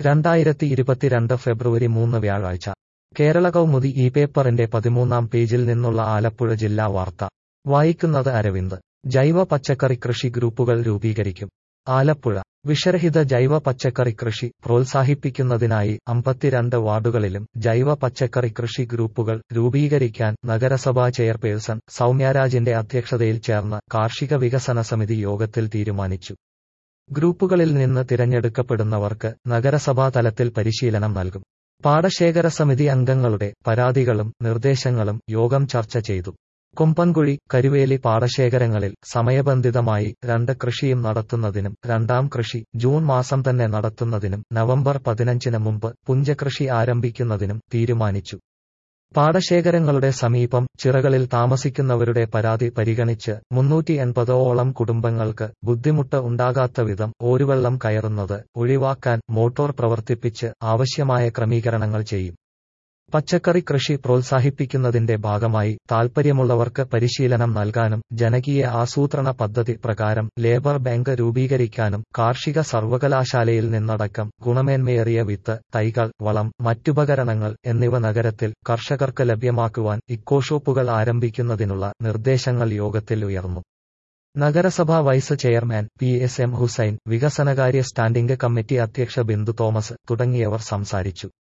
രണ്ടായിരത്തി ഇരുപത്തിരണ്ട് ഫെബ്രുവരി മൂന്ന് വ്യാഴാഴ്ച കേരള കൗമുദി ഈ പേപ്പറിന്റെ പതിമൂന്നാം പേജിൽ നിന്നുള്ള ആലപ്പുഴ ജില്ലാ വാർത്ത വായിക്കുന്നത് അരവിന്ദ് ജൈവ പച്ചക്കറി കൃഷി ഗ്രൂപ്പുകൾ രൂപീകരിക്കും ആലപ്പുഴ വിഷരഹിത ജൈവ പച്ചക്കറി കൃഷി പ്രോത്സാഹിപ്പിക്കുന്നതിനായി അമ്പത്തിരണ്ട് വാർഡുകളിലും ജൈവ പച്ചക്കറി കൃഷി ഗ്രൂപ്പുകൾ രൂപീകരിക്കാൻ നഗരസഭാ ചെയർപേഴ്സൺ സൗമ്യരാജിന്റെ അധ്യക്ഷതയിൽ ചേർന്ന കാർഷിക വികസന സമിതി യോഗത്തിൽ തീരുമാനിച്ചു ഗ്രൂപ്പുകളിൽ നിന്ന് തിരഞ്ഞെടുക്കപ്പെടുന്നവർക്ക് നഗരസഭാ തലത്തിൽ പരിശീലനം നൽകും പാടശേഖര സമിതി അംഗങ്ങളുടെ പരാതികളും നിർദ്ദേശങ്ങളും യോഗം ചർച്ച ചെയ്തു കൊമ്പൻകുഴി കരുവേലി പാടശേഖരങ്ങളിൽ സമയബന്ധിതമായി രണ്ട് കൃഷിയും നടത്തുന്നതിനും രണ്ടാം കൃഷി ജൂൺ മാസം തന്നെ നടത്തുന്നതിനും നവംബർ പതിനഞ്ചിന് മുമ്പ് പുഞ്ചകൃഷി ആരംഭിക്കുന്നതിനും തീരുമാനിച്ചു പാടശേഖരങ്ങളുടെ സമീപം ചിറകളിൽ താമസിക്കുന്നവരുടെ പരാതി പരിഗണിച്ച് മുന്നൂറ്റി എൺപതോളം കുടുംബങ്ങൾക്ക് ബുദ്ധിമുട്ട് ഉണ്ടാകാത്ത വിധം ഓരുവെള്ളം കയറുന്നത് ഒഴിവാക്കാൻ മോട്ടോർ പ്രവർത്തിപ്പിച്ച് ആവശ്യമായ ക്രമീകരണങ്ങൾ ചെയ്യും പച്ചക്കറി കൃഷി പ്രോത്സാഹിപ്പിക്കുന്നതിന്റെ ഭാഗമായി താൽപ്പര്യമുള്ളവർക്ക് പരിശീലനം നൽകാനും ജനകീയ ആസൂത്രണ പദ്ധതി പ്രകാരം ലേബർ ബാങ്ക് രൂപീകരിക്കാനും കാർഷിക സർവകലാശാലയിൽ നിന്നടക്കം ഗുണമേന്മയേറിയ വിത്ത് തൈകൾ വളം മറ്റുപകരണങ്ങൾ എന്നിവ നഗരത്തിൽ കർഷകർക്ക് ലഭ്യമാക്കുവാൻ ഇക്കോഷോപ്പുകൾ ആരംഭിക്കുന്നതിനുള്ള നിർദ്ദേശങ്ങൾ യോഗത്തിൽ ഉയർന്നു നഗരസഭാ vice chairman P S M Hussain വികസനകാര്യ സ്റ്റാൻഡിംഗ് കമ്മിറ്റി അധ്യക്ഷ ബിന്ദു തോമസ് തുടങ്ങിയവർ സംസാരിച്ചു